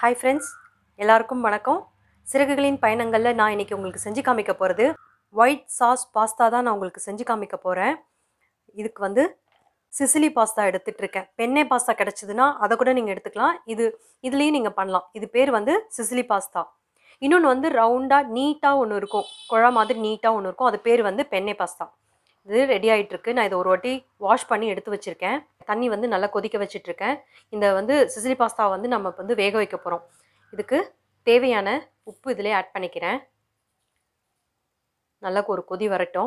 hi friends எல்லாருக்கும் வணக்கம் சிறகுகளின் பயணங்களில் நான் இன்னைக்கு உங்களுக்கு செஞ்சு காமிக்க போகிறது ஒயிட் சாஸ் பாஸ்தா தான் நான் உங்களுக்கு செஞ்சு காமிக்க போகிறேன் இதுக்கு வந்து சிசிலி பாஸ்தா எடுத்துட்டு இருக்கேன் பெண்ணே பாஸ்தா கிடச்சிதுன்னா அதை கூட நீங்கள் எடுத்துக்கலாம் இது இதுலேயும் நீங்கள் பண்ணலாம் இது பேர் வந்து சிசிலி பாஸ்தா இன்னொன்று வந்து ரவுண்டாக நீட்டாக ஒன்று இருக்கும் குழா மாதிரி நீட்டாக ஒன்று இருக்கும் அது பேர் வந்து பெண்ணே பாஸ்தா இது ரெடி ஆயிட்டு இருக்கு நான் இதை ஒரு வாட்டி வாஷ் பண்ணி எடுத்து வச்சிருக்கேன் தண்ணி வந்து நல்லா கொதிக்க வச்சிட்டு இருக்கேன் இந்த வந்து சிசிலி பாஸ்தா வந்து நம்ம இப்ப வந்து வேக வைக்க போகிறோம் இதுக்கு தேவையான உப்பு இதிலே ஆட் பண்ணிக்கிறேன் நல்லா ஒரு கொதி வரட்டும்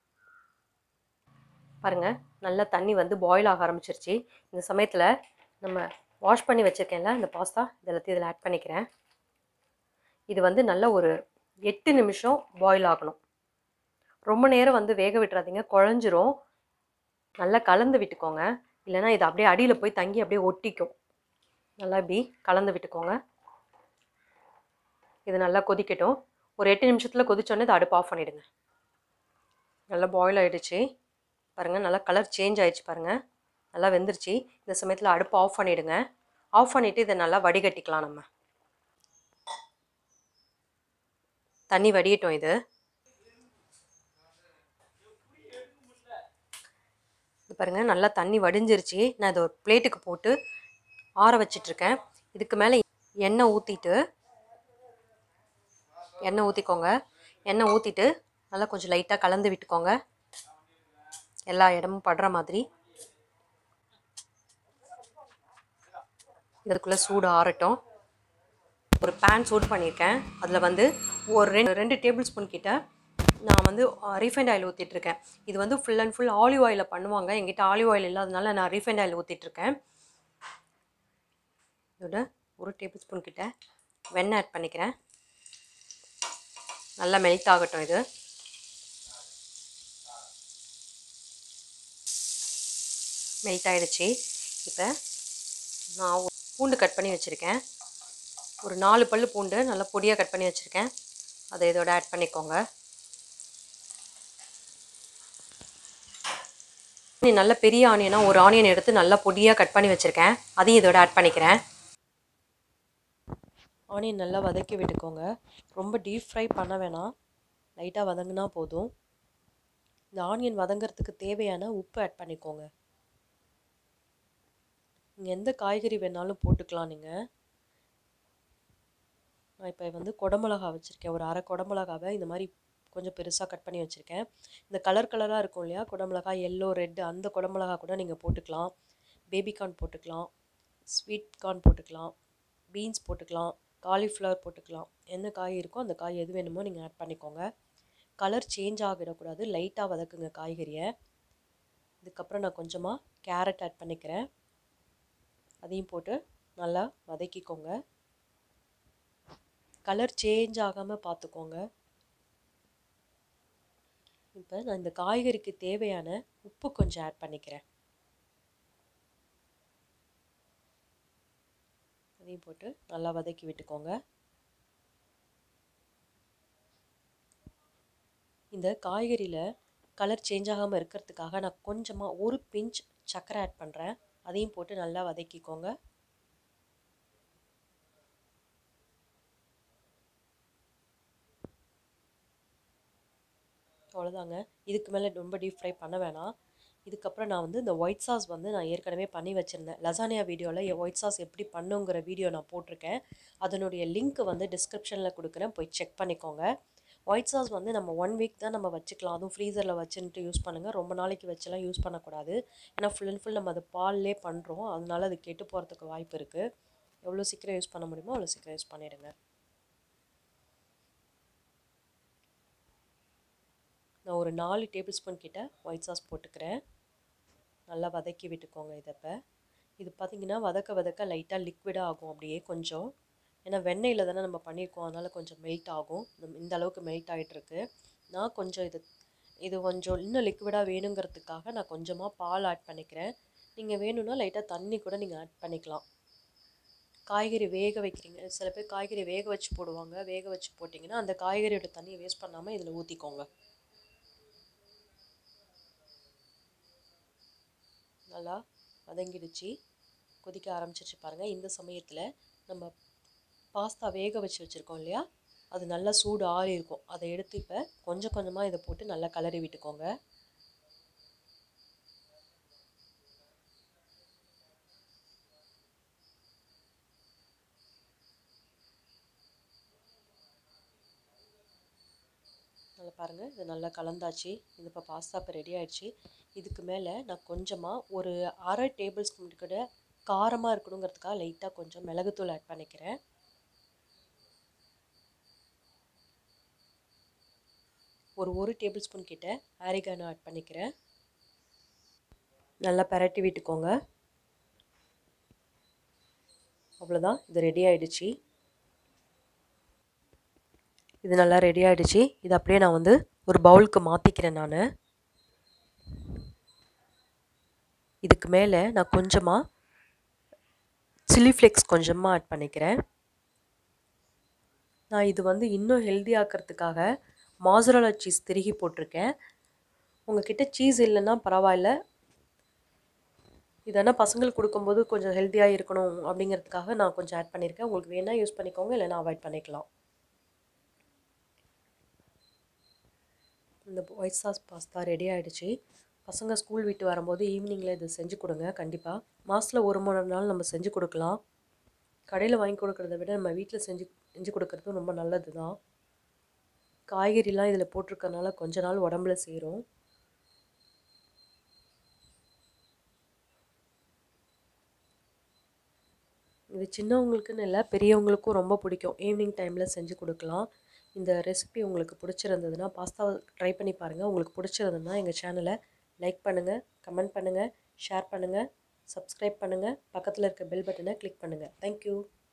பாருங்க நல்லா தண்ணி வந்து பாயில் ஆக ஆரம்பிச்சிருச்சு இந்த சமயத்தில் நம்ம வாஷ் பண்ணி வச்சிருக்கேன்ல இந்த பாஸ்தா இதெல்லாத்தையும் இதில் ஆட் பண்ணிக்கிறேன் இது வந்து நல்ல ஒரு எட்டு நிமிஷம் பாயில் ஆகணும் ரொம்ப நேரம் வந்து வேக விட்டுறாதீங்க குழஞ்சிரும் நல்லா கலந்து விட்டுக்கோங்க இல்லைன்னா இது அப்படியே அடியில் போய் தங்கி அப்படியே ஒட்டிக்கும் நல்லா இப்படி கலந்து விட்டுக்கோங்க இது நல்லா கொதிக்கட்டும் ஒரு எட்டு நிமிஷத்தில் கொதிச்சோன்னே இதை அடுப்பு ஆஃப் பண்ணிவிடுங்க நல்லா பாயில் ஆகிடுச்சு பாருங்கள் நல்லா கலர் சேஞ்ச் ஆயிடுச்சு பாருங்கள் நல்லா வெந்துருச்சு இந்த சமயத்தில் அடுப்பு ஆஃப் பண்ணிவிடுங்க ஆஃப் பண்ணிவிட்டு இதை நல்லா வடிகட்டிக்கலாம் நம்ம தண்ணி வடியட்டும் இது இது பாருங்கள் நல்லா தண்ணி வடிஞ்சிருச்சு நான் இதை ஒரு பிளேட்டுக்கு போட்டு ஆற வச்சிட்ருக்கேன் இதுக்கு மேலே எண்ணெய் ஊற்றிட்டு எண்ணெய் ஊற்றிக்கோங்க எண்ணெய் ஊற்றிட்டு நல்லா கொஞ்சம் லைட்டாக கலந்து விட்டுக்கோங்க எல்லா இடமும் படுற மாதிரி இதுக்குள்ளே சூடு ஆறட்டும் ஒரு பேன் சூடு பண்ணியிருக்கேன் அதில் வந்து ஒரு ரெண்டு ரெண்டு டேபிள் ஸ்பூன் கிட்ட நான் வந்து ரீஃபைண்ட் ஆயில் ஊற்றிட்டுருக்கேன் இது வந்து ஃபுல் அண்ட் ஃபுல் ஆலிவ் ஆயிலில் பண்ணுவாங்க எங்கிட்ட ஆலிவ் ஆயில் இல்லாதனால நான் ரீஃபைண்ட் ஆயில் ஊற்றிட்டுருக்கேன் இதோட ஒரு டேபிள் ஸ்பூன் கிட்ட வெண்ணெய் ஆட் பண்ணிக்கிறேன் நல்லா மெல்ட் ஆகட்டும் இது மெல்ட் ஆகிடுச்சு இப்போ நான் ஒரு பூண்டு கட் பண்ணி வச்சுருக்கேன் ஒரு நாலு பல் பூண்டு நல்லா பொடியாக கட் பண்ணி வச்சுருக்கேன் அதை இதோட ஆட் பண்ணிக்கோங்க நல்ல பெரிய ஆனியனா ஒரு ஆனியன் எடுத்து நல்லா பொடியாக கட் பண்ணி வச்சுருக்கேன் அதையும் இதோட ஆட் பண்ணிக்கிறேன் ஆனியன் நல்லா வதக்கி விட்டுக்கோங்க ரொம்ப டீப் ஃப்ரை பண்ண வேணாம் லைட்டாக வதங்கினா போதும் இந்த ஆனியன் வதங்கிறதுக்கு தேவையான உப்பு ஆட் பண்ணிக்கோங்க நீங்கள் எந்த காய்கறி வேணாலும் போட்டுக்கலாம் நீங்கள் நான் இப்போ வந்து குடமிளகா வச்சுருக்கேன் ஒரு அரை குடமிளகாவை இந்த மாதிரி கொஞ்சம் பெருசாக கட் பண்ணி வச்சுருக்கேன் இந்த கலர் கலராக இருக்கும் இல்லையா குடமிளகா எல்லோ ரெட்டு அந்த குடமிளகா கூட நீங்கள் போட்டுக்கலாம் பேபி கார்ன் போட்டுக்கலாம் ஸ்வீட் கார்ன் போட்டுக்கலாம் பீன்ஸ் போட்டுக்கலாம் காலிஃப்ளவர் போட்டுக்கலாம் என்ன காய் இருக்கோ அந்த காய் எது வேணுமோ நீங்கள் ஆட் பண்ணிக்கோங்க கலர் சேஞ்ச் ஆகிடக்கூடாது லைட்டாக வதக்குங்க காய்கறியை இதுக்கப்புறம் நான் கொஞ்சமாக கேரட் ஆட் பண்ணிக்கிறேன் அதையும் போட்டு நல்லா வதக்கிக்கோங்க கலர் சேஞ்ச் ஆகாமல் பார்த்துக்கோங்க இப்போ நான் இந்த காய்கறிக்கு தேவையான உப்பு கொஞ்சம் ஆட் பண்ணிக்கிறேன் அதையும் போட்டு நல்லா வதக்கி விட்டுக்கோங்க இந்த காய்கறியில் கலர் சேஞ்ச் ஆகாமல் இருக்கிறதுக்காக நான் கொஞ்சமாக ஒரு பிஞ்ச் சர்க்கரை ஆட் பண்ணுறேன் அதையும் போட்டு நல்லா வதக்கிக்கோங்க அவ்வளோதாங்க இதுக்கு மேலே ரொம்ப டீப் ஃப்ரை பண்ண வேணாம் இதுக்கப்புறம் நான் வந்து இந்த ஒயிட் சாஸ் வந்து நான் ஏற்கனவே பண்ணி வச்சுருந்தேன் லசானியா வீடியோவில் ஒயிட் சாஸ் எப்படி பண்ணுங்கிற வீடியோ நான் போட்டிருக்கேன் அதனுடைய லிங்க் வந்து டிஸ்கிரிப்ஷனில் கொடுக்குறேன் போய் செக் பண்ணிக்கோங்க ஒயிட் சாஸ் வந்து நம்ம ஒன் வீக் தான் நம்ம வச்சுக்கலாம் அதுவும் ஃப்ரீசரில் வச்சுன்ட்டு யூஸ் பண்ணுங்கள் ரொம்ப நாளைக்கு வச்செல்லாம் யூஸ் பண்ணக்கூடாது ஏன்னா ஃபுல் அண்ட் ஃபுல் நம்ம அது பால்லே பண்ணுறோம் அதனால அது கெட்டு போகிறதுக்கு வாய்ப்பு இருக்குது எவ்வளோ சீக்கிரம் யூஸ் பண்ண முடியுமோ அவ்வளோ சீக்கிரம் யூஸ் பண்ணிடுங்க நான் ஒரு நாலு டேபிள் ஸ்பூன் கிட்ட ஒயிட் சாஸ் போட்டுக்கிறேன் நல்லா வதக்கி விட்டுக்கோங்க இதை இப்போ இது பார்த்திங்கன்னா வதக்க வதக்க லைட்டாக லிக்விடாக ஆகும் அப்படியே கொஞ்சம் ஏன்னா வெண்ணெயில் தானே நம்ம பண்ணியிருக்கோம் அதனால் கொஞ்சம் மெல்ட் ஆகும் இந்த அளவுக்கு மெல்ட் ஆகிட்டுருக்கு நான் கொஞ்சம் இது இது கொஞ்சம் இன்னும் லிக்விடாக வேணுங்கிறதுக்காக நான் கொஞ்சமாக பால் ஆட் பண்ணிக்கிறேன் நீங்கள் வேணும்னா லைட்டாக தண்ணி கூட நீங்கள் ஆட் பண்ணிக்கலாம் காய்கறி வேக வைக்கிறீங்க சில பேர் காய்கறி வேக வச்சு போடுவாங்க வேக வச்சு போட்டிங்கன்னா அந்த காய்கறியோட தண்ணியை வேஸ்ட் பண்ணாமல் இதில் ஊற்றிக்கோங்க நல்லா வதங்கிடுச்சு கொதிக்க ஆரம்பிச்சிருச்சு பாருங்கள் இந்த சமயத்தில் நம்ம பாஸ்தா வேக வச்சு வச்சுருக்கோம் இல்லையா அது நல்லா சூடு ஆறி இருக்கும் அதை எடுத்து இப்போ கொஞ்சம் கொஞ்சமாக இதை போட்டு நல்லா கலரி விட்டுக்கோங்க நல்லா பாருங்கள் இது நல்லா கலந்தாச்சு இது இப்போ பாஸ்தா இப்போ ரெடி ஆயிடுச்சு இதுக்கு மேலே நான் கொஞ்சமாக ஒரு அரை டேபிள் ஸ்பூன் கூட காரமாக இருக்கணுங்கிறதுக்காக லைட்டாக கொஞ்சம் மிளகுத்தூள் ஆட் பண்ணிக்கிறேன் ஒரு ஒரு டேபிள் ஸ்பூன் கிட்ட ஆரிகானோ ஆட் பண்ணிக்கிறேன் நல்லா பரட்டி விட்டுக்கோங்க அவ்வளோதான் இது ரெடி ஆயிடுச்சு இது நல்லா ரெடி ஆகிடுச்சு இது அப்படியே நான் வந்து ஒரு பவுலுக்கு மாற்றிக்கிறேன் நான் இதுக்கு மேலே நான் கொஞ்சமாக சில்லி ஃப்ளேக்ஸ் கொஞ்சமாக ஆட் பண்ணிக்கிறேன் நான் இது வந்து இன்னும் ஹெல்தி ஆக்கிறதுக்காக மாசுரலா சீஸ் திருகி போட்டிருக்கேன் உங்ககிட்ட சீஸ் இல்லைன்னா பரவாயில்ல இதெல்லாம் பசங்களுக்கு கொடுக்கும்போது கொஞ்சம் ஹெல்த்தியாக இருக்கணும் அப்படிங்கிறதுக்காக நான் கொஞ்சம் ஆட் பண்ணியிருக்கேன் உங்களுக்கு வேணால் யூஸ் பண்ணிக்கோங்க இல்லைன்னா அவாய்ட் பண்ணிக்கலாம் இந்த ஒயிட் சாஸ் பாஸ்தா ரெடி ஆகிடுச்சு பசங்க ஸ்கூல் விட்டு வரும்போது ஈவினிங்கில் இது செஞ்சு கொடுங்க கண்டிப்பாக மாதத்தில் ஒரு மணி நாள் நம்ம செஞ்சு கொடுக்கலாம் கடையில் வாங்கி கொடுக்குறத விட நம்ம வீட்டில் செஞ்சு செஞ்சு கொடுக்குறது ரொம்ப நல்லது தான் காய்கறிலாம் இதில் போட்டிருக்கறனால கொஞ்ச நாள் உடம்புல சேரும் இது சின்னவங்களுக்குன்னு இல்லை பெரியவங்களுக்கும் ரொம்ப பிடிக்கும் ஈவினிங் டைமில் செஞ்சு கொடுக்கலாம் இந்த ரெசிபி உங்களுக்கு பிடிச்சிருந்ததுன்னா பாஸ்தா ட்ரை பண்ணி பாருங்கள் உங்களுக்கு பிடிச்சிருந்ததுன்னா எங்கள் சேனலை லைக் பண்ணுங்கள் கமெண்ட் பண்ணுங்கள் ஷேர் பண்ணுங்கள் சப்ஸ்கிரைப் பண்ணுங்கள் பக்கத்தில் இருக்க பெல் பட்டனை கிளிக் பண்ணுங்கள் தேங்க்யூ